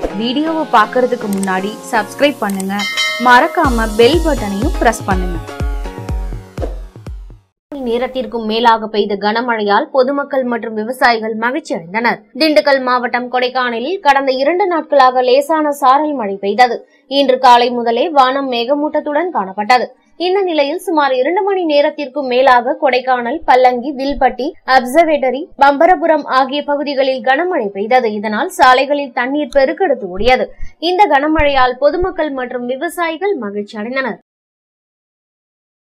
வீடியோவை பார்க்கறதுக்கு முன்னாடி சப்ஸ்கிரைப் பண்ணுங்க மறக்காம பெல் பட்டனையும் பிரஸ் பண்ணுங்க மணி நேரத்திற்கும் மேலாக பெய்த கனமழையால் பொதுமக்கள் மற்றும் விவசாயிகள் மகிழ்ச்சி அடைந்தனர் திண்டுக்கல் மாவட்டம் கொடைக்கானலில் கடந்த இரண்டு நாட்களாக லேசான சாரல் மழை பெய்தது இன்று காலை முதலே வானம் மேகமூட்டத்துடன் காணப்பட்டது இந்த நிலையில் சுமார் இரண்டு மணி நேரத்திற்கும் மேலாக கொடைக்கானல் பல்லங்கி வில்பட்டி அப்சர்வேட்டரி பம்பரபுரம் ஆகிய பகுதிகளில் கனமழை பெய்தது இதனால் சாலைகளில் தண்ணீர் பெருக்கெடுத்து ஓடியது இந்த கனமழையால் பொதுமக்கள் மற்றும் விவசாயிகள் மகிழ்ச்சி அடைந்தனர்